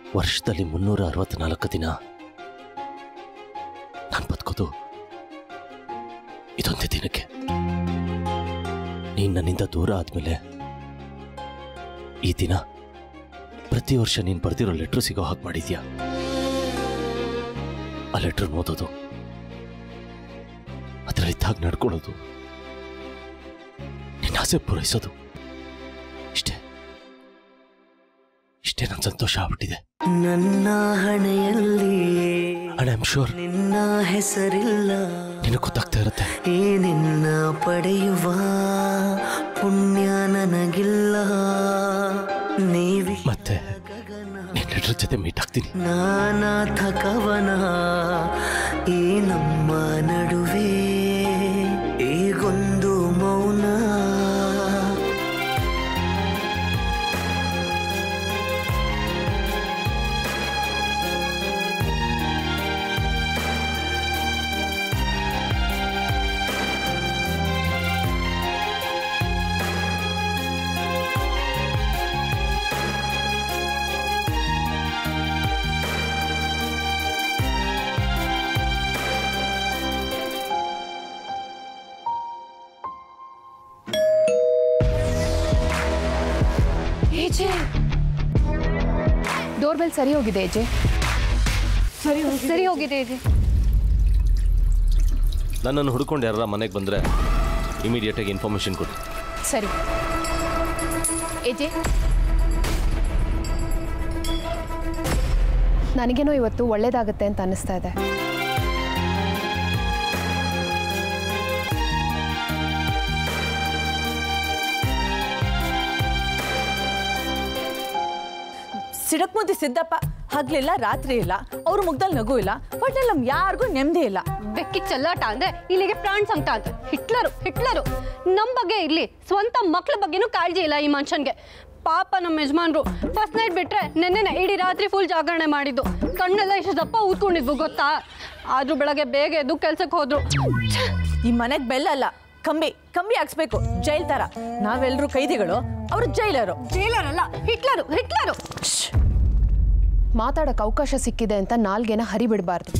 ವರ್ಷದಲ್ಲಿ ಮುನ್ನೂರ ಅರವತ್ನಾಲ್ಕು ದಿನ ನಾನು ಬದುಕೋದು ಇದೊಂದೇ ದಿನಕ್ಕೆ ನೀನು ನನ್ನಿಂದ ದೂರ ಆದ್ಮೇಲೆ ಈ ದಿನ ಪ್ರತಿ ವರ್ಷ ನೀನು ಬರೆದಿರೋ ಲೆಟ್ರ್ ಸಿಗೋ ಹಾಗೆ ಮಾಡಿದ್ಯಾ ಆ ಲೆಟ್ರ್ ಓದೋದು ಅದರಲ್ಲಿ ಹಾಗೆ ನಡ್ಕೊಳ್ಳೋದು ನಿನ್ನ ಆಸೆ ಪೂರೈಸೋದು ಇಷ್ಟೇ ಇಷ್ಟೇ ನನ್ನ ಸಂತೋಷ ಆಗ್ಬಿಟ್ಟಿದೆ ನನ್ನ ಹಣೆಯಲ್ಲಿ ಅಂಡ್ ಐ ಆಮ್ ಶೋರ್ ನಿನ್ನ ಹೆಸರಿಲ್ಲ ನಿನಗೆ ಗೊತ್ತಾಗ್ತಾ ಇರುತ್ತೆ ಈ ನಿನ್ನ ಪಡೆಯುವ ಪುಣ್ಯ ನನಗಿಲ್ಲ ನೀವಿ ಮತ್ತೆ ನಿನ್ನ ಲೆಟ್ರ್ ಜೊತೆ ಮೀಟ್ ಆಗ್ತೀನಿ ನಾನಾಥ ಕವನ ಈ ನಮ್ಮ ನಡುವೆ ಈಗೊಂದು ಮೌನ ಏಜೆ ಡೋರ್ ಬೆಲ್ ಸರಿ ಹೋಗಿದೆ ಏಜೆ ಸರಿ ಸರಿ ಹೋಗಿದೆ ಏಜೆ ನನ್ನನ್ನು ಹುಡ್ಕೊಂಡು ಯಾರ ಮನೆಗೆ ಬಂದರೆ ಇಮಿಡಿಯೇಟಾಗಿ ಇನ್ಫಾರ್ಮೇಷನ್ ಕೊಡಿ ಸರಿ ಏಜೆ ನನಗೇನೋ ಇವತ್ತು ಒಳ್ಳೇದಾಗುತ್ತೆ ಅಂತ ಅನ್ನಿಸ್ತಾ ಇದೆ ಸಿಡಕ್ ಮುಂದೆ ಸಿದ್ದಪ್ಪ ಹಗ್ಲಿಲ್ಲ ರಾತ್ರಿ ಇಲ್ಲ ಅವ್ರ ಮುಗ್ದಲ್ಲಿ ನಗು ಇಲ್ಲ ಒಟ್ಟಲ್ಲಿ ನಮ್ ಯಾರಿಗೂ ನೆಮ್ಮದಿ ಇಲ್ಲ ಬೆಕ್ಕಿ ಚಲ್ಲಾಟ ಅಂದ್ರೆ ಇಲ್ಲಿಗೆ ಪ್ರಾಣ ಸಂಕಟ ಅಂತ ಹಿಟ್ಲರು ಹಿಟ್ಲರು ನಮ್ಮ ಬಗ್ಗೆ ಇರ್ಲಿ ಸ್ವಂತ ಮಕ್ಳ ಬಗ್ಗೆನೂ ಕಾಳಜಿ ಇಲ್ಲ ಈ ಮನುಷ್ಯನ್ಗೆ ಪಾಪ ನಮ್ಮ ಯಜಮಾನ್ರು ಫಸ್ಟ್ ನೈಟ್ ಬಿಟ್ರೆ ನೆನ್ನೆನೆ ಇಡೀ ರಾತ್ರಿ ಫುಲ್ ಜಾಗರಣೆ ಮಾಡಿದ್ದು ಕಣ್ಣೆಲ್ಲ ಇಷ್ಟು ದಪ್ಪ ಊದ್ಕೊಂಡಿದ್ವು ಗೊತ್ತಾ ಆದ್ರೂ ಬೆಳಗ್ಗೆ ಬೇಗ ಎದ್ದು ಕೆಲ್ಸಕ್ಕೆ ಹೋದ್ರು ಛೆ, ಈ ಮನೆಗ್ ಬೆಲ್ಲಲ್ಲ ಕಂಬಿ ಕಂಬಿ ಹಾಕ್ಸ್ಬೇಕು ಜೈಲ್ ತರ ನಾವೆಲ್ಲರೂ ಕೈದಿಗಳು ಅವ್ರು ಜೈಲರು ಜೈಲರಲ್ಲ ಹಿಟ್ಲರು ಹಿಟ್ಲರು ಮಾತಾಡೋಕ್ಕೆ ಅವಕಾಶ ಸಿಕ್ಕಿದೆ ಅಂತ ನಾಲ್ಗೆನ ಹರಿಬಿಡಬಾರ್ದು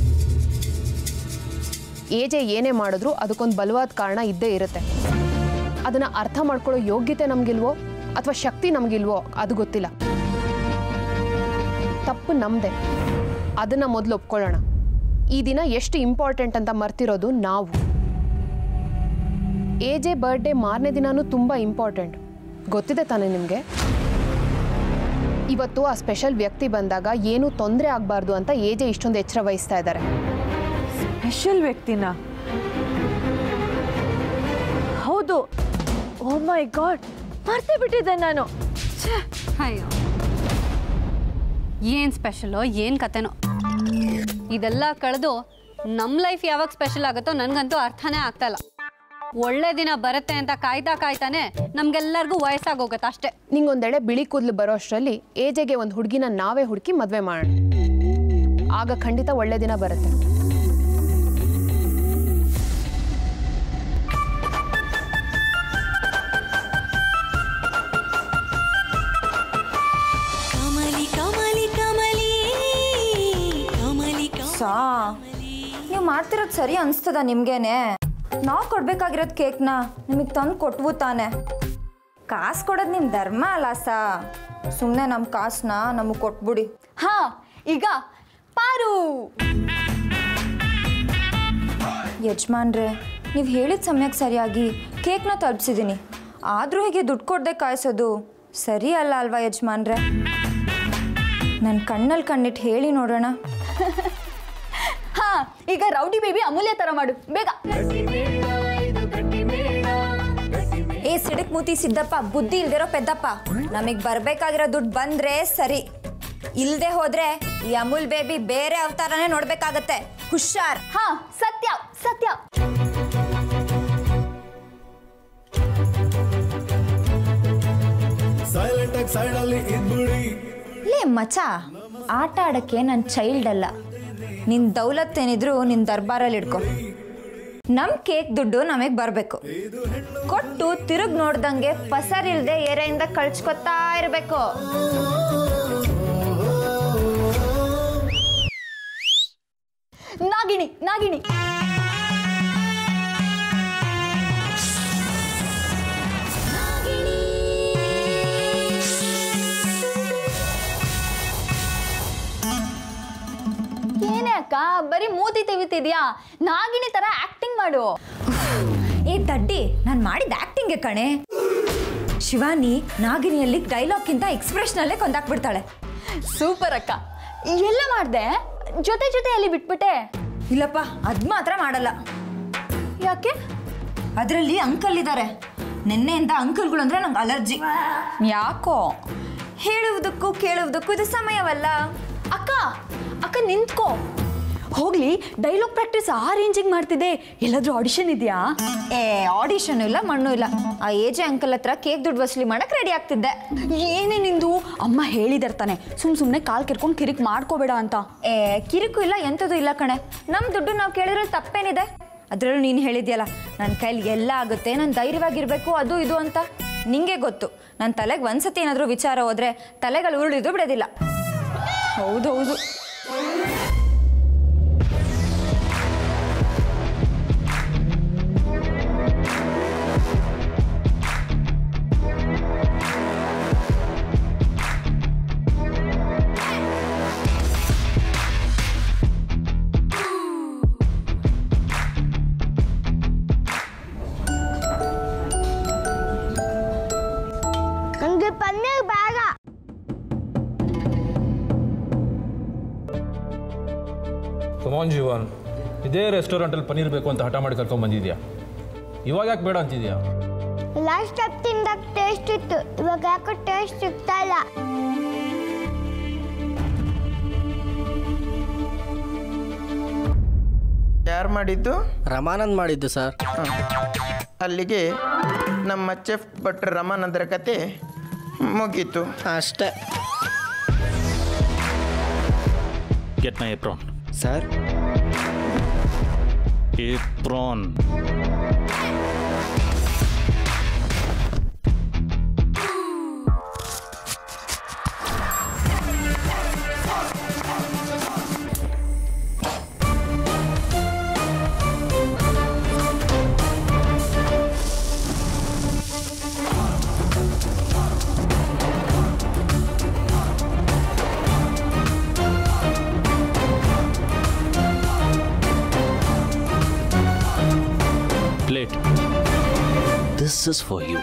ಏಜೆ ಏನೇ ಮಾಡಿದ್ರು ಅದಕ್ಕೊಂದು ಬಲವಾದ ಕಾರಣ ಇದ್ದೇ ಇರುತ್ತೆ ಅದನ್ನು ಅರ್ಥ ಮಾಡ್ಕೊಳ್ಳೋ ಯೋಗ್ಯತೆ ನಮಗಿಲ್ವೋ ಅಥವಾ ಶಕ್ತಿ ನಮಗಿಲ್ವೋ ಅದು ಗೊತ್ತಿಲ್ಲ ತಪ್ಪು ನಮ್ಮದೇ ಅದನ್ನು ಮೊದಲು ಒಪ್ಕೊಳ್ಳೋಣ ಈ ದಿನ ಎಷ್ಟು ಇಂಪಾರ್ಟೆಂಟ್ ಅಂತ ಮರ್ತಿರೋದು ನಾವು ಎಜೆ ಬರ್ಡೇ ಮಾರನೇ ದಿನಾನೂ ತುಂಬ ಇಂಪಾರ್ಟೆಂಟ್ ಗೊತ್ತಿದೆ ತಾನೇ ನಿಮಗೆ ಇವತ್ತು ಆ ಸ್ಪೆಷಲ್ ವ್ಯಕ್ತಿ ಬಂದಾಗ ಏನೂ ತೊಂದರೆ ಆಗಬಾರ್ದು ಅಂತ ಎಜೆ ಇಷ್ಟೊಂದು ಎಚ್ಚರ ವಹಿಸ್ತಾ ಇದ್ದಾರೆ ಸ್ಪೆಷಲ್ ವ್ಯಕ್ತಿನ ಹೌದು ಓ ಮೈ ಗಾಡ್ ಮರ್ತೇ ಬಿಟ್ಟಿದ್ದೆ ನಾನು ಛೆ, ಅಯ್ಯೋ ಏನು ಸ್ಪೆಷಲೋ ಏನು ಕತೆನೋ ಇದೆಲ್ಲ ಕಳೆದು ನಮ್ಮ ಲೈಫ್ ಯಾವಾಗ ಸ್ಪೆಷಲ್ ಆಗುತ್ತೋ ನನಗಂತೂ ಅರ್ಥನೇ ಆಗ್ತಾ ಇಲ್ಲ ಒಳ್ಳೆ ದಿನ ಬರುತ್ತೆ ಅಂತ ಕಾಯ್ತಾ ಕಾಯ್ತಾನೆ ನಮ್ಗೆಲ್ಲರಿಗೂ ವಯಸ್ಸಾಗೋಗತ್ತೆ ಅಷ್ಟೇ ನಿಂಗೊಂದೆಡೆ ಬಿಳಿ ಕೂದಲು ಬರೋ ಅಷ್ಟರಲ್ಲಿ ಏಜೆಗೆ ಒಂದು ಹುಡುಗಿನ ನಾವೇ ಹುಡುಕಿ ಮದುವೆ ಮಾಡೋಣ ಆಗ ಖಂಡಿತ ಒಳ್ಳೆ ದಿನ ಬರುತ್ತೆ ಕಮಲಿ ಕಮಲಿ ಕಮಲಿ ಕಮಲಿ ಸಾ ನೀವು ಮಾಡ್ತಿರೋದು ಸರಿ ಅನಿಸ್ತದ ನಿಮ್ಗೇನೆ ನಾವು ಕೊಡ್ಬೇಕಾಗಿರೋದು ಕೇಕ್ನ ನಿಮಗೆ ತಂದು ಕೊಟ್ವು ತಾನೆ ಕಾಸು ಕೊಡೋದು ನಿಮ್ಮ ಧರ್ಮ ಅಲ್ಲ ಸಾ ಸುಮ್ಮನೆ ನಮ್ಮ ಕಾಸನ್ನ ನಮಗೆ ಕೊಟ್ಬಿಡಿ ಹಾ ಈಗ ಪಾರು ಯಜಮಾನ್ರೆ ನೀವು ಹೇಳಿದ ಸಮಯಕ್ಕೆ ಸರಿಯಾಗಿ ಕೇಕ್ನ ತಲುಪಿಸಿದ್ದೀನಿ ಆದರೂ ಹೀಗೆ ದುಡ್ಡು ಕೊಡದೆ ಕಾಯಿಸೋದು ಸರಿ ಅಲ್ಲ ಅಲ್ವಾ ಯಜಮಾನ್ರೆ ನನ್ನ ಕಣ್ಣಲ್ಲಿ ಕಣ್ಣಿಟ್ಟು ಹೇಳಿ ನೋಡೋಣ ಹಾ ಈಗ ರೌಡಿ ಬೇಬಿ ಅಮೂಲ್ಯ ತರ ಮಾಡು ಬೇಗ ಏ ಸಿಡಕ್ ಮೂತಿ ಸಿದ್ದಪ್ಪ ಬುದ್ಧಿ ಇಲ್ದಿರೋ ಪೆದ್ದಪ್ಪ ನಮಗೆ ಬರ್ಬೇಕಾಗಿರೋ ದುಡ್ಡು ಬಂದ್ರೆ ಸರಿ ಇಲ್ದೆ ಹೋದ್ರೆ ಈ ಅಮೂಲ್ ಬೇಬಿ ಬೇರೆ ಅವತಾರನೇ ನೋಡ್ಬೇಕಾಗತ್ತೆ ಹುಷಾರ್ ಹಾ ಸತ್ಯ ಸತ್ಯ ಸೈಲೆಂಟ್ ಆಗಿ ಸೈಡ್ ಅಲ್ಲಿ ಇದ್ಬಿಡಿ ಲೇ ಮಚ ಆಟ ಆಡಕ್ಕೆ ನನ್ನ ಚೈಲ್ಡ್ ಅಲ್ಲ ನಿನ್ ದೌಲತ್ ಏನಿದ್ರು ನಿನ್ ದರ್ಬಾರಲ್ಲಿ ಇಡ್ಕೊ ನಮ್ ಕೇಕ್ ದುಡ್ಡು ನಮಗ್ ಬರ್ಬೇಕು ಕೊಟ್ಟು ತಿರುಗ್ ನೋಡ್ದಂಗೆ ಪಸರಿಲ್ದೆ ಎರೆಯಿಂದ ಕಳ್ಸ್ಕೊತಾ ಇರ್ಬೇಕು ನಾಗಿಣಿ ಏನೇ ಅಕ್ಕ ಬರೀ ಮೂತಿ ತೆಗಿತಿದ್ಯಾ ನಾಗಿಣಿ ತರ ಆಕ್ಟಿಂಗ್ ಮಾಡು ಏ ದಡ್ಡಿ ನಾನು ಮಾಡಿದ ಆಕ್ಟಿಂಗ್ಗೆ ಕಣೆ ಶಿವಾನಿ ನಾಗಿನಿಯಲ್ಲಿ ಡೈಲಾಗ್ಗಿಂತ ಎಕ್ಸ್ಪ್ರೆಷನಲ್ಲೇ ಕೊಂದಾಕ್ಬಿಡ್ತಾಳೆ ಸೂಪರ್ ಅಕ್ಕ ಎಲ್ಲ ಮಾಡ್ದೆ ಜೊತೆ ಜೊತೆಯಲ್ಲಿ ಬಿಟ್ಬಿಟ್ಟೆ ಇಲ್ಲಪ್ಪ ಅದ್ ಮಾತ್ರ ಮಾಡಲ್ಲ ಯಾಕೆ ಅದರಲ್ಲಿ ಅಂಕಲ್ ಇದ್ದಾರೆ ನಿನ್ನೆಯಿಂದ ಅಂಕಲ್ಗಳು ಅಂದ್ರೆ ನಂಗೆ ಅಲರ್ಜಿ ಯಾಕೋ ಹೇಳುವುದಕ್ಕೂ ಕೇಳುವುದಕ್ಕೂ ಇದು ಸಮಯವಲ್ಲ ಅಕ್ಕ ಅಕ್ಕ ನಿಂತ್ಕೋ ಹೋಗ್ಲಿ ಡೈಲಾಗ್ ಪ್ರಾಕ್ಟೀಸ್ ಆ ರೇಂಜಿಗೆ ಮಾಡ್ತಿದ್ದೆ ಎಲ್ಲಾದ್ರೂ ಆಡಿಷನ್ ಇದೆಯಾ ಏ ಆಡಿಷನ್ ಇಲ್ಲ ಮಣ್ಣು ಇಲ್ಲ ಆ ಏಜೆ ಅಂಕಲ್ ಹತ್ರ ಕೇಕ್ ದುಡ್ಡು ವಸೂಲಿ ಮಾಡಕ್ ರೆಡಿ ಆಗ್ತಿದ್ದೆ ಏನೇ ನಿಂದು ಅಮ್ಮ ಹೇಳಿದಾರೆ ತಾನೆ ಸುಮ್ ಸುಮ್ನೆ ಕಾಲ್ ಕೆರ್ಕೊಂಡು ಕಿರಿಕ್ ಮಾಡ್ಕೋಬೇಡ ಅಂತ ಏ ಕಿರುಕು ಇಲ್ಲ ಎಂಥದ್ದು ಇಲ್ಲ ಕಣೆ ನಮ್ಮ ದುಡ್ಡು ನಾವು ಕೇಳಿದ್ರಲ್ಲಿ ತಪ್ಪೇನಿದೆ ಅದರಲ್ಲೂ ನೀನು ಹೇಳಿದ್ಯಲ್ಲ ನನ್ನ ಕೈಲಿ ಎಲ್ಲ ಆಗುತ್ತೆ ನಾನು ಧೈರ್ಯವಾಗಿರ್ಬೇಕು ಅದು ಇದು ಅಂತ ನಿಂಗೆ ಗೊತ್ತು ನನ್ನ ತಲೆಗೆ ಒಂದ್ಸತಿ ಏನಾದರೂ ವಿಚಾರ ಹೋದ್ರೆ ತಲೆಗಳು ಉರುಳಿದು ಬಿಡೋದಿಲ್ಲ ಹೌದೌದು ನನಗೆ ಪನ್ನೀರ್ ಬೇಡ ಕಮಾನ್ ಜೀವನ್ ಇದೇ ರೆಸ್ಟೋರೆಂಟಲ್ಲಿ ಪನ್ನೀರ್ ಬೇಕು ಅಂತ ಹಠ ಮಾಡಿ ಕರ್ಕೊಂಡ್ ಬಂದಿದ್ಯಾ ಇವಾಗ ಯಾಕೆ ಬೇಡ ಅಂತಿದ್ಯಾ ಲಾಸ್ಟ್ ಟೈಮ್ ತಿಂದಾಗ ಟೇಸ್ಟ್ ಇತ್ತು ಇವಾಗ ಯಾಕೋ ಟೇಸ್ಟ್ ಸಿಗ್ತಾ ಇಲ್ಲ ಯಾರು ಮಾಡಿದ್ದು ರಮಾನಂದ್ ಮಾಡಿದ್ದು ಸರ್ ಅಲ್ಲಿಗೆ ನಮ್ಮ ಚೆಫ್ ಭಟ್ರ ರಮಾನಂದರ ಕತೆ ಮುಗೀತು ಅಷ್ಟೇ get my apron sir apron plate this is for you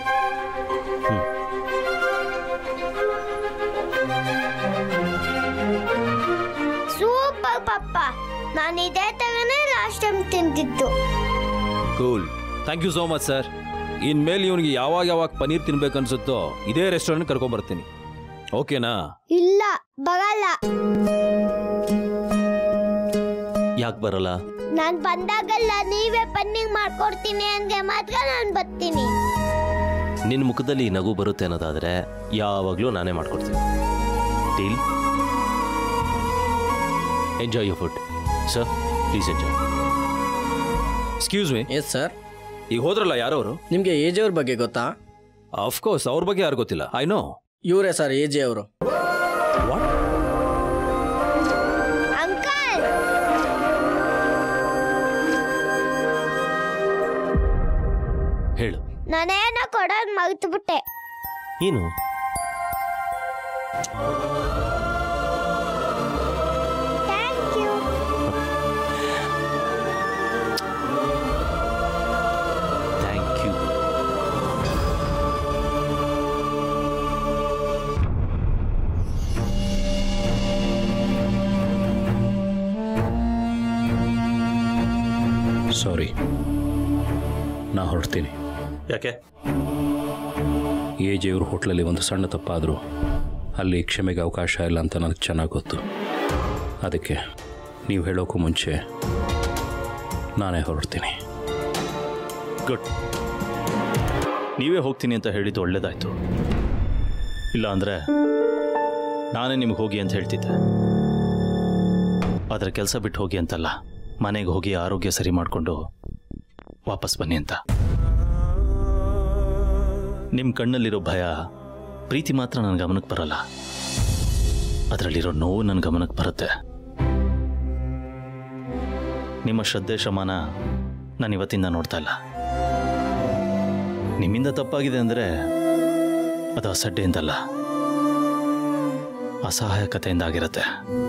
super ಪಪ್ಪ ನಾನು ಇದೇ ತರನೇ ಲಾಸ್ಟ್ ಟೈಮ್ ತಿಂದಿದ್ದು cool thank you so much sir ಇನ್ಮೇಲೆ ಇವನಿಗೆ ಯಾವಾಗ ಯಾವಾಗ ಪನ್ನೀರ್ ತಿನ್ಬೇಕು ಅನ್ಸುತ್ತೋ ಇದೇ ರೆಸ್ಟೋರೆಂಟ್ ಕರ್ಕೊಂಬರ್ತೀನಿ ಓಕೆನಾ ಇಲ್ಲ ಬರಲ್ಲ ಯಾಕೆ ಬರಲ್ಲ ನಾನ್ ಬಂದಾಗಲ್ಲ ನೀವೇ ಪನ್ನೀರ್ ಮಾಡ್ಕೊಡ್ತೀನಿ ಅಂದ್ರೆ ಮಾತ್ರ ನಾನು ಬರ್ತೀನಿ ನಿನ್ನ ಮುಖದಲ್ಲಿ ನಗು ಬರುತ್ತೆ ಅನ್ನೋದಾದರೆ ಯಾವಾಗಲೂ ನಾನೇ ಮಾಡ್ಕೊಡ್ತೀನಿ deal enjoy you food sir please enjoy excuse me yes sir ಈಗ ಹೋದ್ರಲ್ಲ ಯಾರವರು ನಿಮಗೆ ಏಜ್ ಅವ್ರ ಬಗ್ಗೆ ಗೊತ್ತಾ ಕೋರ್ಸ್ ಅವ್ರ ಬಗ್ಗೆ ಯಾರು ಗೊತ್ತಿಲ್ಲ ಐ ನೋ ಇವರೇ ಸರ್ ಏಜೆ ಅವರು ಅಂಕಲ್ ಹೇಳು ನಾನೇನೋ ಕೊಡೋದು ಮರ್ತು ಬಿಟ್ಟೆ ಏನು thank you thank you sorry ನಾ ಹೊರಡ್ತೀನಿ ಯಾಕೆ ಎ ಜೆಯವ್ರ ಹೋಟ್ಲಲ್ಲಿ ಒಂದು ಸಣ್ಣ ತಪ್ಪಾದರೂ ಅಲ್ಲಿ ಕ್ಷಮೆಗೆ ಅವಕಾಶ ಇಲ್ಲ ಅಂತ ನನಗೆ ಚೆನ್ನಾಗಿ ಗೊತ್ತು ಅದಕ್ಕೆ ನೀವು ಹೇಳೋಕ್ಕೂ ಮುಂಚೆ ನಾನೇ ಹೊರಡ್ತೀನಿ ಗುಡ್ ನೀವೇ ಹೋಗ್ತೀನಿ ಅಂತ ಹೇಳಿದ್ದು ಒಳ್ಳೇದಾಯ್ತು ಇಲ್ಲ ಅಂದರೆ ನಾನೇ ನಿಮ್ಗೆ ಹೋಗಿ ಅಂತ ಹೇಳ್ತಿದ್ದೆ ಆದರೆ ಕೆಲಸ ಬಿಟ್ಟು ಹೋಗಿ ಅಂತಲ್ಲ ಮನೆಗೆ ಹೋಗಿ ಆರೋಗ್ಯ ಸರಿ ಮಾಡಿಕೊಂಡು ವಾಪಸ್ ಬನ್ನಿ ಅಂತ ನಿಮ್ಮ ಕಣ್ಣಲ್ಲಿರೋ ಭಯ ಪ್ರೀತಿ ಮಾತ್ರ ನನ್ನ ಗಮನಕ್ಕೆ ಬರಲ್ಲ ಅದರಲ್ಲಿರೋ ನೋವು ನನ್ನ ಗಮನಕ್ಕೆ ಬರುತ್ತೆ ನಿಮ್ಮ ಶ್ರದ್ಧೆ ಶ್ರಮನ ನಾನು ಇವತ್ತಿಂದ ನೋಡ್ತಾ ಇಲ್ಲ ನಿಮ್ಮಿಂದ ತಪ್ಪಾಗಿದೆ ಅಂದರೆ ಅದು ಅಸಡ್ಡೆಯಿಂದಲ್ಲ ಅಸಹಾಯಕತೆಯಿಂದ ಆಗಿರುತ್ತೆ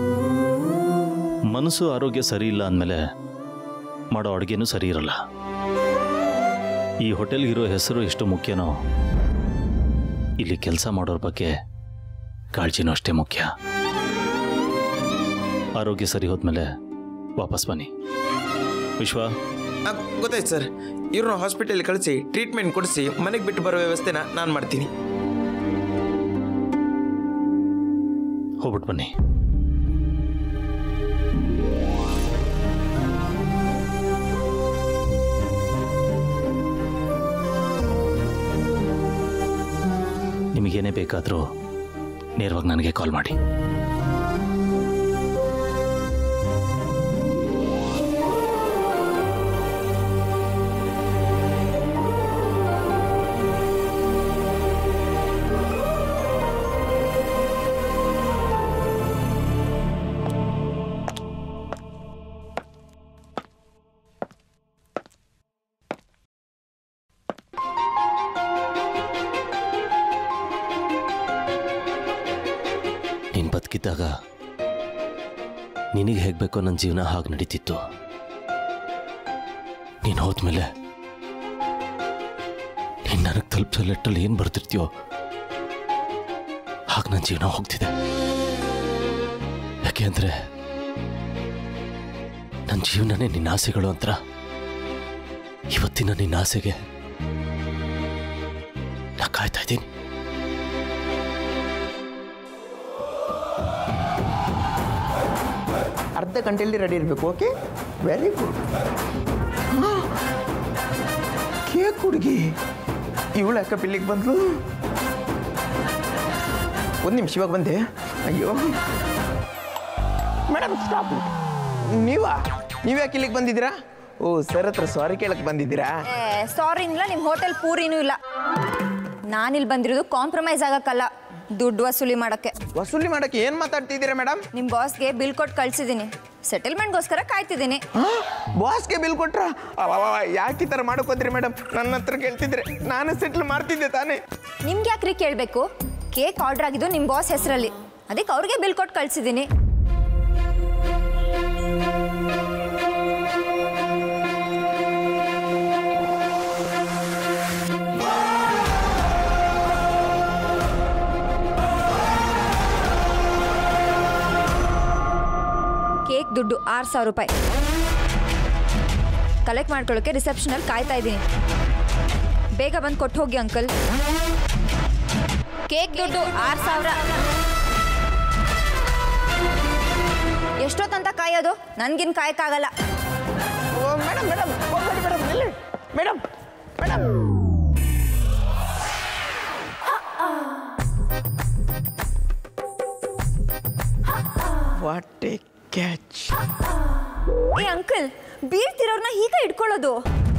ಮನಸ್ಸು ಆರೋಗ್ಯ ಸರಿ ಇಲ್ಲ ಅಂದಮೇಲೆ ಮಾಡೋ ಅಡುಗೆನೂ ಸರಿ ಇರಲ್ಲ ಈ ಹೋಟೆಲ್ಗಿರೋ ಹೆಸರು ಎಷ್ಟು ಮುಖ್ಯನೋ ಇಲ್ಲಿ ಕೆಲಸ ಮಾಡೋರ ಬಗ್ಗೆ ಕಾಳಜಿನೂ ಅಷ್ಟೇ ಮುಖ್ಯ ಆರೋಗ್ಯ ಸರಿ ಹೋದ್ಮೇಲೆ ವಾಪಸ್ ಬನ್ನಿ ವಿಶ್ವ ಆ, ಗೊತ್ತಾಯ್ತು ಸರ್ ಇವ್ರನ್ನ ಹಾಸ್ಪಿಟಲ್ ಕಳಿಸಿ ಟ್ರೀಟ್ಮೆಂಟ್ ಕೊಡಿಸಿ ಮನೆಗೆ ಬಿಟ್ಟು ಬರೋ ವ್ಯವಸ್ಥೆನ ನಾನು ಮಾಡ್ತೀನಿ ಹೋಗ್ಬಿಟ್ಟು ಬನ್ನಿ ನಿಮಗೇನೇ ಬೇಕಾದರೂ ನೇರವಾಗಿ ನನಗೆ ಕಾಲ್ ಮಾಡಿ ನೀನು ಬದುಕಿದ್ದಾಗ ನಿನಗೆ ಹೇಗೆ ಬೇಕೋ ನನ್ನ ಜೀವನ ಹಾಗೆ ನಡೀತಿತ್ತು ನೀನು ಹೋದ್ಮೇಲೆ ನೀನು ನನಗೆ ತಲುಪಿಸೋ ಲೆಟ್ಟಲ್ಲಿ ಏನು ಬರ್ತಿರ್ತೀಯೋ ಹಾಗೆ ನನ್ನ ಜೀವನ ಹೋಗ್ತಿದೆ ಯಾಕೆ ಅಂದರೆ ನನ್ನ ಜೀವನನೇ ನಿನ್ನ ಆಸೆಗಳು ಅಂತ ಇವತ್ತಿನ ನಿನ್ನ ಆಸೆಗೆ ನಾ ಕಾಯ್ತಾ ಇದ್ದೀನಿ ಅರ್ಧ ಗಂಟೆಯಲ್ಲಿ ರೆಡಿ ಇರಬೇಕು ಓಕೆ ವೆರಿ ಗುಡ್ ಕೇಕ್ ಹುಡುಗಿ ಇವಳು ಅಕ್ಕ ಬಿಲ್ಲಿಗೆ ಬಂದ್ಲು ಒಂದು ನಿಮಿಷ ಇವಾಗ ಬಂದೆ ಅಯ್ಯೋ ಮೇಡಮ್ ಸ್ಟಾಪ್ ನೀವಾ ನೀವ್ಯಾಕೆ ಇಲ್ಲಿಗೆ ಬಂದಿದ್ದೀರಾ ಓ ಸರ್ ಹತ್ರ ಸಾರಿ ಕೇಳಕ್ಕೆ ಬಂದಿದ್ದೀರಾ ಸಾರಿ ಇಲ್ಲ ನಿಮ್ಮ ಹೋಟೆಲ್ ಪೂರಿನೂ ಇಲ್ಲ ನಾನಿಲ್ಲಿ ಬಂದಿರೋದು ಕಾಂಪ್ರಮೈಸ್ ಆಗಕ್ಕಲ್ಲ ದುಡ್ಡು ವಸೂಲಿ ಮಾಡೋಕ್ಕೆ ವಸೂಲಿ ಮಾಡಕ್ಕೆ ಏನು ಮಾತಾಡ್ತಿದ್ದೀರಾ ಮೇಡಮ್ ನಿಮ್ಮ ಬಾಸ್ಗೆ ಬಿಲ್ ಕೊಟ್ಟು ಕಳ್ಸಿದ್ದೀನಿ ಸೆಟಲ್ಮೆಂಟ್ಗೋಸ್ಕರ ಕಾಯ್ತಿದ್ದೀನಿ ಬಾಸ್ಗೆ ಬಿಲ್ ಕೊಟ್ರ ಯಾಕೆ ಈ ಥರ ಮಾಡೋಕೋದ್ರಿ ಮೇಡಮ್ ನನ್ನ ಹತ್ರ ಕೇಳ್ತಿದ್ರೆ ನಾನು ಸೆಟ್ಲ್ ಮಾಡ್ತಿದ್ದೆ ತಾನೇ ನಿಮ್ಗೆ ಯಾಕ್ರಿ ಕೇಳಬೇಕು ಕೇಕ್ ಆರ್ಡರ್ ಆಗಿದ್ದು ನಿಮ್ಮ ಬಾಸ್ ಹೆಸರಲ್ಲಿ ಅದಕ್ಕೆ ಅವ್ರಿಗೆ ಬಿಲ್ ಕೊಟ್ಟು ಕಳ್ಸಿದ್ದೀನಿ ಕೇಕ್ ದುಡ್ಡು ಆರು ಸಾವಿರ ರೂಪಾಯಿ ಕಲೆಕ್ಟ್ ಮಾಡ್ಕೊಳ್ಳೋಕೆ ರಿಸೆಪ್ಷನಲ್ಲಿ ಕಾಯ್ತಾ ಇದ್ದೀನಿ ಬೇಗ ಬಂದು ಕೊಟ್ಟು ಹೋಗಿ ಅಂಕಲ್ ಕೇಕ್ ದುಡ್ಡು ಆರು ಸಾವಿರ ಎಷ್ಟೊತ್ತಂತ ಕಾಯೋದು ನನ್ಗಿನ್ ಕಾಯಕ್ಕಾಗಲ್ಲ ಓ ಮೇಡಮ್ ಮೇಡಮ್ ಹೋಗ್ಬೇಡಿ ಮೇಡಮ್ ನಿಲ್ಲಿ madam madam what a catch ಏ ಅಂಕಲ್ ಬೀಳ್ತಿರೋರ್ನ ಹೀಗೆ ಇಟ್ಕೊಳ್ಳೋದು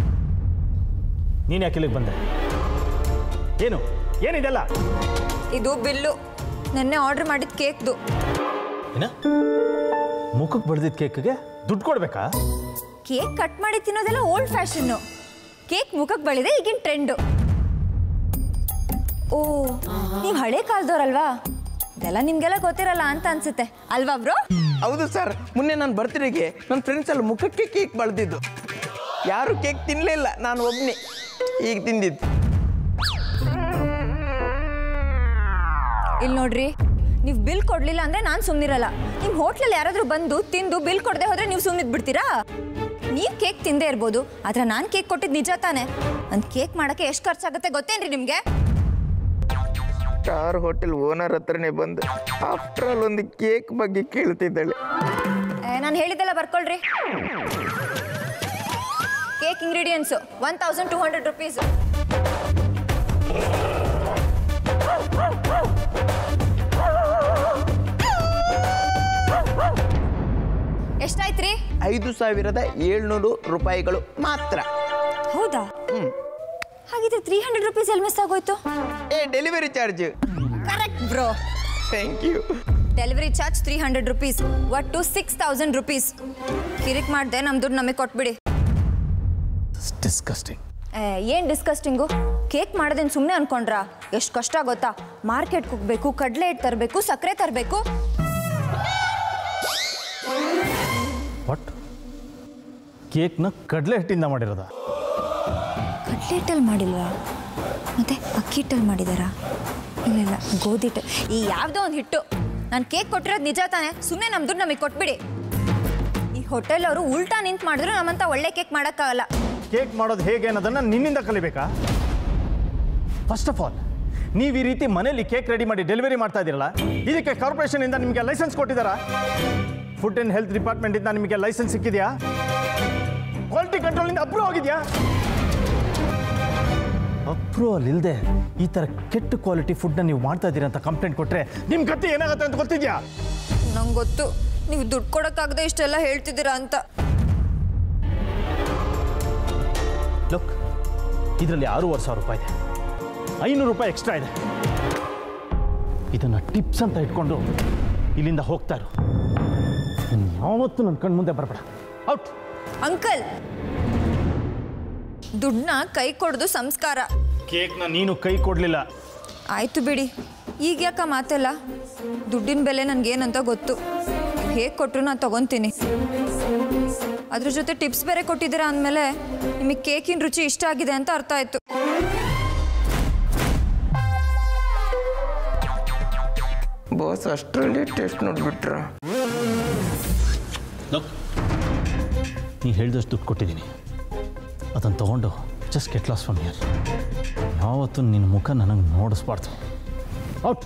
ನೀನು ಯಾಕೆ ಇಲ್ಲಿಗೆ ಬಂದೆ ಏನು ಏನಿದೆಲ್ಲ ಇದು ಬಿಲ್ಲು ನೆನ್ನೆ ಆರ್ಡರ್ ಮಾಡಿದ ಕೇಕ್ದು ಏನ ಮುಖಕ್ಕೆ ಬಡ್ದಿದ್ದ ಕೇಕ್ಗೆ ದುಡ್ಡು ಕೊಡ್ಬೇಕಾ ಕೇಕ್ ಕಟ್ ಮಾಡಿ ತಿನ್ನೋದೆಲ್ಲ ಓಲ್ಡ್ ಫ್ಯಾಷನ್ನು ಕೇಕ್ ಮುಖಕ್ಕೆ ಬಳಿದೆ ಈಗಿನ ಟ್ರೆಂಡು ಓ ನೀವು ಹಳೆ ಕಾಲದವ್ರಲ್ವಾ ಇದೆಲ್ಲ ನಿಮ್ಗೆಲ್ಲ ಗೊತ್ತಿರಲ್ಲ ಅಂತ ಅನ್ಸುತ್ತೆ ಅಲ್ವಾ ಬ್ರೋ ಹೌದು ಸರ್ ಮೊನ್ನೆ ನನ್ನ ಬರ್ತ್ಡೇಗೆ ನನ್ನ ಫ್ರೆಂಡ್ಸ್ ಎಲ್ಲ ಮುಖಕ್ಕೆ ಕೇಕ್ ಬಳದಿದ್ದು ಯಾರು ಕೇಕ್ ತಿನ್ನಲಿಲ್ಲ ನಾನು ಒಬ್ಬನೇ ಈಗ ತಿಂದಿದ್ದು ಇಲ್ಲಿ ನೋಡ್ರಿ ನೀವು ಬಿಲ್ ಕೊಡ್ಲಿಲ್ಲ ಅಂದ್ರೆ ನಾನು ಸುಮ್ಮನಿರಲ್ಲ ನಿಮ್ಮ ಹೋಟ್ಲಲ್ಲಿ ಯಾರಾದರೂ ಬಂದು ತಿಂದು ಬಿಲ್ ಕೊಡದೆ ಹೋದ್ರೆ ನೀವು ಸುಮ್ಮನಿದ್ ಬಿಡ್ತೀರಾ ನೀವು ಕೇಕ್ ತಿಂದೇ ಇರ್ಬೋದು ಆದ್ರೆ ನಾನು ಕೇಕ್ ಕೊಟ್ಟಿದ್ದು ನಿಜ ತಾನೆ ಒಂದು ಕೇಕ್ ಮಾಡೋಕ್ಕೆ ಎಷ್ಟು ಖರ್ಚಾಗುತ್ತೆ ಗೊತ್ತೇನ್ರಿ ನಿಮಗೆ ಸ್ಟಾರ್ ಹೋಟೆಲ್ ಓನರ್ ಹತ್ರನೇ ಬಂದು ಆಫ್ಟರ್ ಆಲ್ ಒಂದು ಕೇಕ್ ಬಗ್ಗೆ ಕೇಳ್ತಿದ್ದಾಳೆ ನಾನು ಹೇಳಿದ್ದೆಲ್ಲ ಬರ್ಕೊಳ್ರಿ cake ingredients one thousand two hundred rupees ಎಷ್ಟಾಯ್ತ್ರಿ ಐದು ಸಾವಿರದ ಏಳ್ನೂರು ರೂಪಾಯಿಗಳು ಮಾತ್ರ ಹೌದಾ ಹಾಗಿದ್ರೆ ತ್ರೀ ಹಂಡ್ರೆಡ್ ರುಪೀಸ್ ಎಲ್ಲಿ ಮಿಸ್ ಆಗೋಯ್ತು ಏ delivery charge correct bro thank you delivery charge three hundred rupees ಒಟ್ಟು ಸಿಕ್ಸ್ ತೌಸಂಡ್ ರುಪೀಸ್ ಕಿರಿಕ್ ಮಾಡಿದೆ ನಮ್ಮ ದುಡ್ಡು ನಮಗೆ ಕೊಟ್ಬಿಡಿ ಡಿಸ್ಕಸ್ಟಿಂಗ್ ಏನು ಡಿಸ್ಕಸ್ಟಿಂಗು ಕೇಕ್ ಮಾಡೋದೇನು ಸುಮ್ಮನೆ ಅನ್ಕೊಂಡ್ರಾ ಎಷ್ಟು ಕಷ್ಟ ಗೊತ್ತಾ ಮಾರ್ಕೆಟ್ಗೆ ಹೋಗ್ಬೇಕು ಕಡಲೆ ಹಿಟ್ಟು ತರಬೇಕು ಸಕ್ಕರೆ ತರಬೇಕು ವಾಟ್ ಕೇಕ್ನ ಕಡಲೆ ಹಿಟ್ಟಿಂದ ಮಾಡಿರೋದ ಕಡಲೆ ಹಿಟ್ಟಲ್ಲಿ ಮಾಡಿಲ್ವಾ ಮತ್ತೆ ಅಕ್ಕಿ ಹಿಟ್ಟಲ್ಲಿ ಮಾಡಿದಾರಾ ಇಲ್ಲ ಇಲ್ಲ ಗೋಧಿ ಹಿಟ್ಟು ಈ ಯಾವುದೋ ಒಂದು ಹಿಟ್ಟು ನಾನು ಕೇಕ್ ಕೊಟ್ಟಿರೋದು ನಿಜ ತಾನೆ ಸುಮ್ಮನೆ ನಮ್ಮ ದುಡ್ಡು ನಮಗೆ ಕೊಟ್ಬಿಡಿ ಈ ಹೋಟೆಲ್ ಅವರು ಉಲ್ಟಾ ನಿಂತು ಮಾಡಿದ್ರು ನಮ್ಮಂತ ಒಳ್ಳೆ ಕೇಕ್ ಮಾಡೋಕ್ಕಾಗಲ್ಲ ಕೇಕ್ ಮಾಡೋದು ಹೇಗೆ ಅನ್ನೋದನ್ನ ನಿನ್ನಿಂದ ಕಲಿಬೇಕಾ ಫಸ್ಟ್ ಆಫ್ ಆಲ್ ನೀವು ಈ ರೀತಿ ಮನೇಲಿ ಕೇಕ್ ರೆಡಿ ಮಾಡಿ ಡೆಲಿವರಿ ಮಾಡ್ತಾ ಇದ್ದೀರಲ್ಲ ಇದಕ್ಕೆ ಕಾರ್ಪೊರೇಷನ್ ಇಂದ ನಿಮಗೆ ಲೈಸೆನ್ಸ್ ಕೊಟ್ಟಿದ್ದಾರಾ ಫುಡ್ ಅಂಡ್ ಹೆಲ್ತ್ ಡಿಪಾರ್ಟ್ಮೆಂಟ್ ಇಂದ ನಿಮಗೆ ಲೈಸೆನ್ಸ್ ಸಿಕ್ಕಿದೆಯಾ ಕ್ವಾಲಿಟಿ ಕಂಟ್ರೋಲ್ ಇಂದ ಅಪ್ರೂವ್ ಆಗಿದೆಯಾ ಅಪ್ರೂವಲ್ ಇಲ್ಲದೆ ಈ ಥರ ಕೆಟ್ಟ ಕ್ವಾಲಿಟಿ ಫುಡ್ನ ನೀವು ಮಾಡ್ತಾ ಇದ್ದೀರಾ ಅಂತ ಕಂಪ್ಲೇಂಟ್ ಕೊಟ್ಟರೆ ನಿಮ್ಮ ಗತಿ ಏನಾಗುತ್ತೆ ಅಂತ ಗೊತ್ತಿದ್ಯಾ ನಂಗೆ ಗೊತ್ತು ನೀವು ದುಡ್ಡು ಕೊಡೋಕ್ಕಾಗದೆ ಇಷ್ಟೆಲ್ಲ ಹೇಳ್ತಿದ್ದೀರಾ ಅಂತ ಲುಕ್ ಇದರಲ್ಲಿ ಆರೂವರೆ ಸಾವಿರ ರೂಪಾಯಿ ಇದೆ ಐನೂರು ರೂಪಾಯಿ ಎಕ್ಸ್ಟ್ರಾ ಇದೆ ಇದನ್ನು ಟಿಪ್ಸ್ ಅಂತ ಇಟ್ಕೊಂಡು ಇಲ್ಲಿಂದ ಹೋಗ್ತಾ ಇರು ನೀನು ಯಾವತ್ತೂ ನನ್ನ ಕಣ್ಣು ಮುಂದೆ ಬರಬೇಡ ಔಟ್ ಅಂಕಲ್ ದುಡ್ಡನ್ನ ಕೈ ಕೊಡೋದು ಸಂಸ್ಕಾರ ಕೇಕ್ನ ನೀನು ಕೈ ಕೊಡಲಿಲ್ಲ ಆಯ್ತು ಬಿಡಿ ಈಗ ಯಾಕ ಮಾತೆಲ್ಲ ದುಡ್ಡಿನ ಬೆಲೆ ನನಗೇನಂತ ಗೊತ್ತು ಹೇಗೆ ಕೊಟ್ಟರು ನಾನು ತಗೊತೀನಿ ಅದ್ರ ಜೊತೆ ಟಿಪ್ಸ್ ಬೇರೆ ಕೊಟ್ಟಿದ್ದೀರಾ ಅಂದಮೇಲೆ ನಿಮಗೆ ಕೇಕಿನ ರುಚಿ ಇಷ್ಟ ಆಗಿದೆ ಅಂತ ಅರ್ಥ ಆಯ್ತು ಬಾಸ್ ಅಷ್ಟರಲ್ಲಿ ಟೆಸ್ಟ್ ನೋಡ್ಬಿಟ್ರ ನೀ ಹೇಳಿದಷ್ಟು ದುಡ್ಡು ಕೊಟ್ಟಿದ್ದೀನಿ ಅದನ್ನು ತೊಗೊಂಡು just get lost from here ಯಾವತ್ತೂ ನಿನ್ನ ಮುಖ ನನಗೆ ನೋಡಿಸ್ಬಾರ್ದು ಔಟ್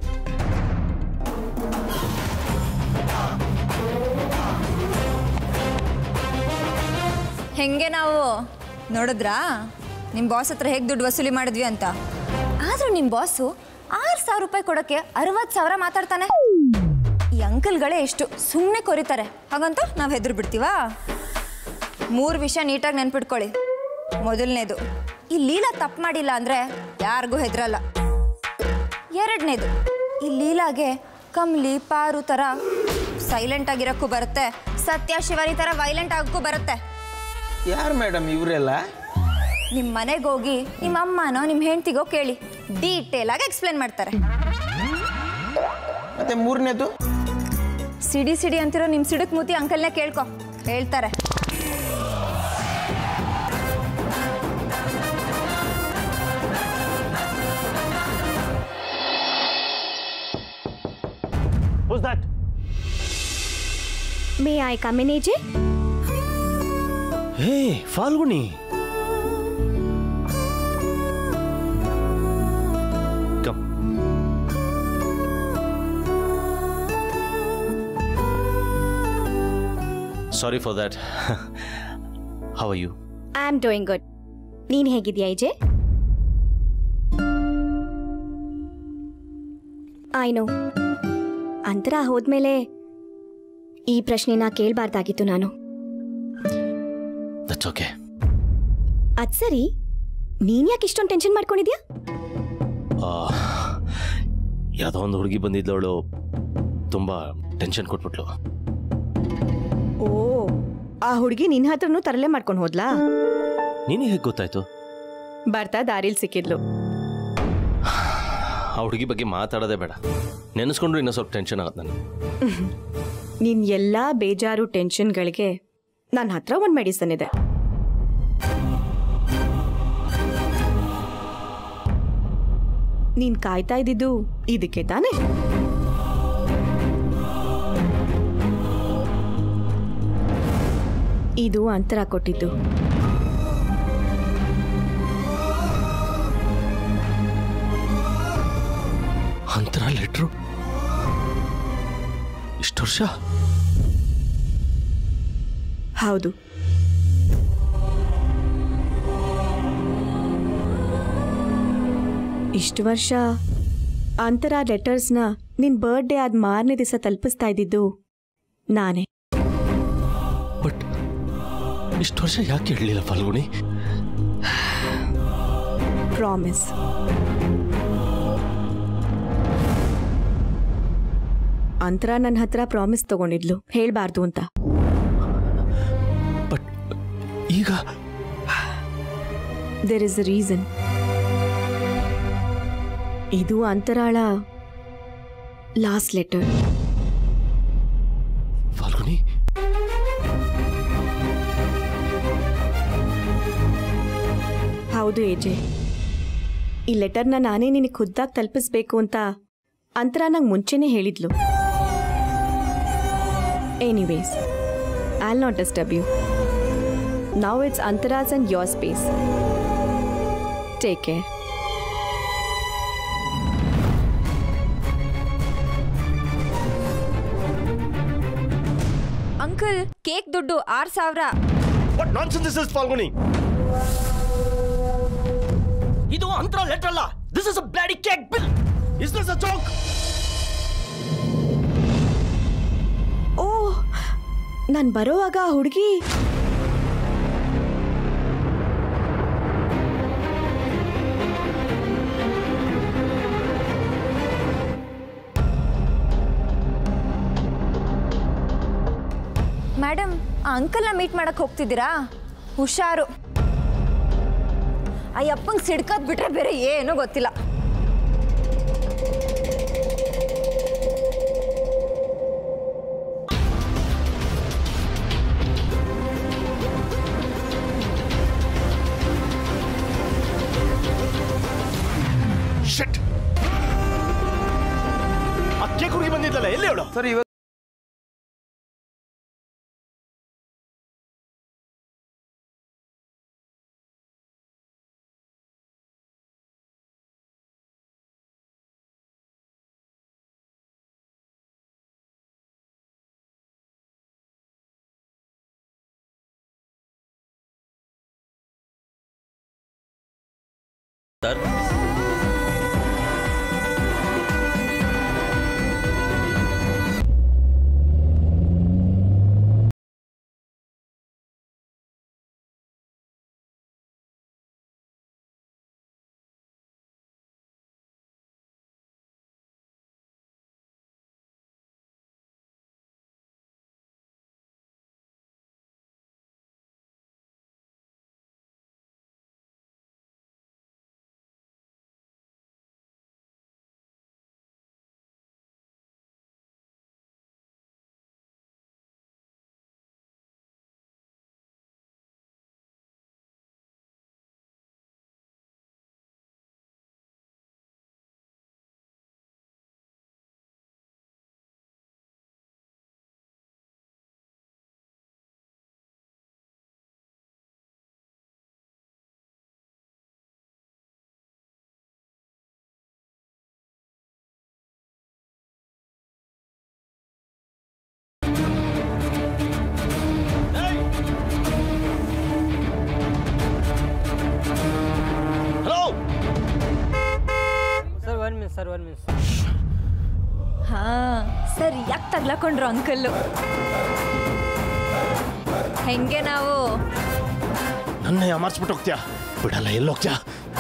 ಹೆಂಗೆ ನಾವು ನೋಡಿದ್ರಾ ನಿಮ್ಮ ಬಾಸ್ ಹತ್ರ ಹೇಗೆ ದುಡ್ಡು ವಸೂಲಿ ಮಾಡಿದ್ವಿ ಅಂತ ಆದರೂ ನಿಮ್ಮ ಬಾಸು ಆರು ಸಾವಿರ ರೂಪಾಯಿ ಕೊಡೋಕ್ಕೆ ಅರವತ್ತು ಸಾವಿರ ಮಾತಾಡ್ತಾನೆ ಈ ಅಂಕಲ್ಗಳೇ ಎಷ್ಟು ಸುಮ್ಮನೆ ಕೊರಿತಾರೆ ಹಾಗಂತ ನಾವು ಹೆದರು ಬಿಡ್ತೀವಾ ಮೂರು ವಿಷಯ ನೀಟಾಗಿ ನೆನ್ಪಿಟ್ಕೊಳ್ಳಿ ಮೊದಲನೇದು ಈ ಲೀಲಾ ತಪ್ಪು ಮಾಡಿಲ್ಲ ಅಂದರೆ ಯಾರಿಗೂ ಹೆದರಲ್ಲ ಎರಡನೇದು ಈ ಲೀಲಾಗೆ ಕಮ್ಲಿ ಪಾರು ಥರ ಸೈಲೆಂಟ್ ಆಗಿರೋಕ್ಕೂ ಬರುತ್ತೆ ಸತ್ಯ ಶಿವಾನಿ ಥರ ವೈಲೆಂಟ್ ಆಗೋಕ್ಕೂ ಬರುತ್ತೆ ಯಾರು ಮೇಡಮ್ ಇವರೆಲ್ಲ ನಿಮ್ಮ ಮನೆಗೆ ಹೋಗಿ ನಿಮ್ಮ ಅಮ್ಮನೋ ನಿಮ್ಮ ಹೆಂಡ್ತಿಗೋ ಕೇಳಿ ಡೀಟೇಲ್ ಆಗಿ ಎಕ್ಸ್ಪ್ಲೇನ್ ಮಾಡ್ತಾರೆ ಮತ್ತೆ ಮೂರನೇದು ಸಿಡಿ ಸಿಡಿ ಅಂತಿರೋ ನಿಮ್ಮ ಸಿಡಕ್ ಮೂತಿ ಅಂಕಲ್ನೇ ಕೇಳ್ಕೊ ಹೇಳ್ತಾರೆ Who's that? May I come in, AJ? Hey Falguni come sorry for that how you I am doing good ನೀನು ಹೇಗಿದ್ಯಾ ಐಜೆ ಆಯ್ನು ಅಂತರ ಹೋದ್ಮೇಲೆ ಈ ಪ್ರಶ್ನೆನ ಕೇಳಬಾರ್ದಾಗಿತ್ತು ನಾನು ದಟ್ಸ್ ಓಕೆ ಅದ್ ಸರಿ ನೀನ್ ಯಾಕೆ ಇಷ್ಟೊಂದು ಟೆನ್ಷನ್ ಮಾಡ್ಕೊಂಡಿದ್ಯಾ ಯಾವುದೋ ಒಂದು ಹುಡುಗಿ ಬಂದಿದ್ದವಳು ತುಂಬ ಟೆನ್ಷನ್ ಕೊಟ್ಬಿಟ್ಲು ಓ ಆ ಹುಡುಗಿ ನಿನ್ನ ಹತ್ರನೂ ತರಲೆ ಮಾಡ್ಕೊಂಡು ಹೋದ್ಲಾ ನಿನಗೆ ಹೇಗೆ ಗೊತ್ತಾಯ್ತು ಬರ್ತಾ ದಾರಿಲ್ ಸಿಕ್ಕಿದ್ಲು ಆ ಹುಡುಗಿ ಬಗ್ಗೆ ಮಾತಾಡೋದೇ ಬೇಡ ನೆನೆಸ್ಕೊಂಡ್ರು ಇನ್ನೂ ಸ್ವಲ್ಪ ಟೆನ್ಷನ್ ಆಗುತ್ತೆ ನನಗೆ ನಿನ್ ಎಲ್ಲಾ ಬೇಜಾರು ಟೆನ್ಷನ್ಗಳಿಗೆ ನನ್ನ ಹತ್ರ ಒಂದು ಮೆಡಿಸನ್ ಇದೆ ನೀನ್ ಕಾಯ್ತಾ ಇದ್ದಿದ್ದು ಇದಕ್ಕೆ ತಾನೆ ಇದು ಅಂತರ ಕೊಟ್ಟಿದ್ದು ಅಂತರ ಲೆಟ್ರು ಇಷ್ಟು ವರ್ಷ ಹೌದು ಇಷ್ಟು ವರ್ಷ ಅಂತರ ಲೆಟರ್ಸ್ನ ನಿನ್ ಬರ್ಡೇ ಆದ ಮಾರನೇ ದಿವಸ ತಲುಪಿಸ್ತಾ ಇದ್ದಿದ್ದು ನಾನೇ ಬಟ್ ಇಷ್ಟು ವರ್ಷ ಯಾಕೆ ಹೇಳಲಿಲ್ಲ ಫಲ್ಗುಣಿ ಪ್ರಾಮಿಸ್ ಅಂತರ ನನ್ನ ಹತ್ರ ಪ್ರಾಮಿಸ್ ತಗೊಂಡಿದ್ಲು ಹೇಳ್ಬಾರ್ದು ಅಂತ ಈಗ ದೇರ್ ಇಸ್ ಅ ರೀಸನ್ ಇದು ಅಂತರಾಳ ಲಾಸ್ಟ್ ಲೆಟರ್ ಫಾಲ್ಗುನಿ ಹೌದು ಎಜೆ ಈ ಲೆಟರ್ನ ನಾನೇ ನಿನಗೆ ಖುದ್ದಾಗಿ ತಲುಪಿಸ್ಬೇಕು ಅಂತ ಅಂತರ ನಂಗೆ ಮುಂಚೆನೇ ಹೇಳಿದ್ಲು anyways I not disturb you now it's Antara's and your space take care uncle cake ದುಡ್ಡು ಆರು ಸಾವಿರ what nonsense this is Falguni ಇದು ಅಂತರ ಲೆಟರ್ ಅಲ್ಲ this is a bloody cake bill is this a joke oh ನಾನು ಬರೋವಾಗ ಆ ಹುಡುಗಿ ಮೇಡಮ್ ಆ ಅಂಕಲ್ನ ಮೀಟ್ ಮಾಡಕ್ ಹೋಗ್ತಿದ್ದೀರಾ ಹುಷಾರು ಆ ಅಪ್ಪಂಗೆ ಸಿಡ್ಕದ್ ಬಿಟ್ರೆ ಬೇರೆ ಏನೂ ಗೊತ್ತಿಲ್ಲ ಶಿಟ್ ಅಕ್ಕೆ ಕುಡಿ ಬಂದಿದ್ದಲ್ಲ ಎಲ್ಲಿ ಅವಳು ಸರ್ ಇವಾಗ sir hello sir one minute sir one minute ಹಾ ಸರ್ ಯಾಕೆ ತಗ್ಲಾಕೊಂಡ್ರು ಅಂಕಲ್ಲು ಹೆಂಗೆ ನಾವು ನನ್ನ ಯಾಮಾರ್ಸ್ಬಿಟ್ಟು ಹೋಗ್ತೀಯಾ ಬಿಡಲ್ಲ ಎಲ್ಲಿ ಹೋಗ್ತೀಯಾ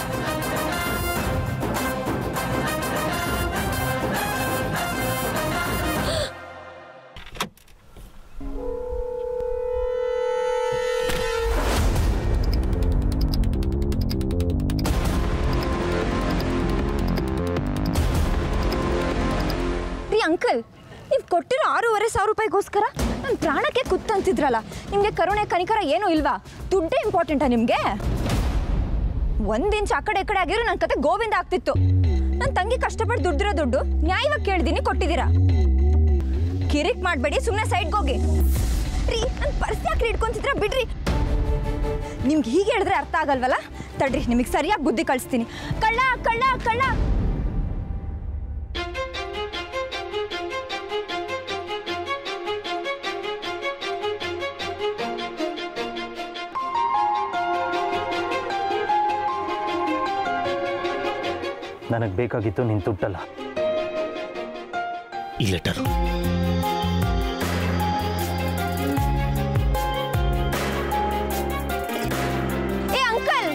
ರೀ ಅಂಕಲ್ ನೀವು ಕೊಟ್ಟಿರೋ ಆರೂವರೆ ಸಾವಿರ ರೂಪಾಯಿಗೋಸ್ಕರ ನನ್ನ ಪ್ರಾಣಕ್ಕೆ ಕುತ್ತಂತಿದ್ರಲ್ಲ ನಿಮಗೆ ಕರುಣೆ ಕನಿಕರ ಏನೂ ಇಲ್ವಾ ದುಡ್ಡೇ ಇಂಪಾರ್ಟೆಂಟಾ ನಿಮಗೆ ಒಂದು ಇಂಚ್ ಆ ಕಡೆ ಈ ಕಡೆ ಆಗಿರೋ ನನ್ನ ಕತೆ ಗೋವಿಂದ ಆಗ್ತಿತ್ತು ನನ್ನ ತಂಗಿ ಕಷ್ಟಪಟ್ಟು ದುಡ್ದಿರೋ ದುಡ್ಡು ನ್ಯಾಯವಾಗಿ ಕೇಳ್ದೀನಿ ಕೊಟ್ಟಿದ್ದೀರಾ ಕಿರಿಕ್ ಮಾಡಬೇಡಿ ಸುಮ್ಮನೆ ಸೈಡ್ಗೆ ಹೋಗಿ ರೀ ನನ್ನ ಪರ್ಸ್ ಯಾಕೆ ಇಟ್ಕೊಂತಿದ್ರ ಬಿಡ್ರಿ ನಿಮ್ಗೆ ಹೀಗೆ ಹೇಳಿದ್ರೆ ಅರ್ಥ ಆಗಲ್ವಲ್ಲ ತಡ್ರಿ ನಿಮಗೆ ಸರಿಯಾಗಿ ಬುದ್ಧಿ ಕಳಿಸ್ತೀನಿ ಕಳ್ಳ ಕಳ್ಳ ಕಳ್ಳ ನನಗೆ ಬೇಕಾಗಿತ್ತು ನಿನ್ನ ದುಡ್ಡಲ್ಲ ಈ ಲೆಟರು ಏ ಅಂಕಲ್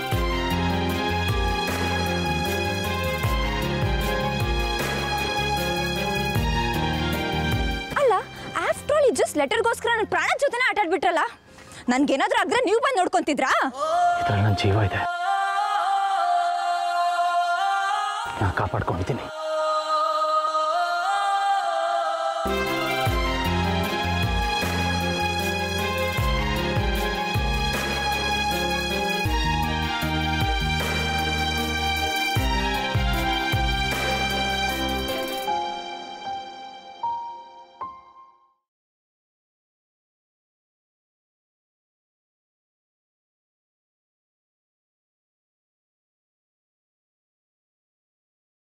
ಲೆಟರ್ಗೋಸ್ಕರ ನನ್ನ ಪ್ರಾಣದ ಜೊತೆನೇ ಆಟ ಆಡ್ಬಿಟ್ರಲ್ಲ ನನ್ಗೇನಾದ್ರೂ ಆಗ್ರೆ ನೀವು ಬಂದು ನೋಡ್ಕೊಂತಿದ್ರಾ ಇದ್ರಲ್ಲಿ ನನ್ನ ಜೀವ ಇದೆ ನಾ ಕಾಪಾಡ್ಕೊಂಡಿದ್ದೀನಿ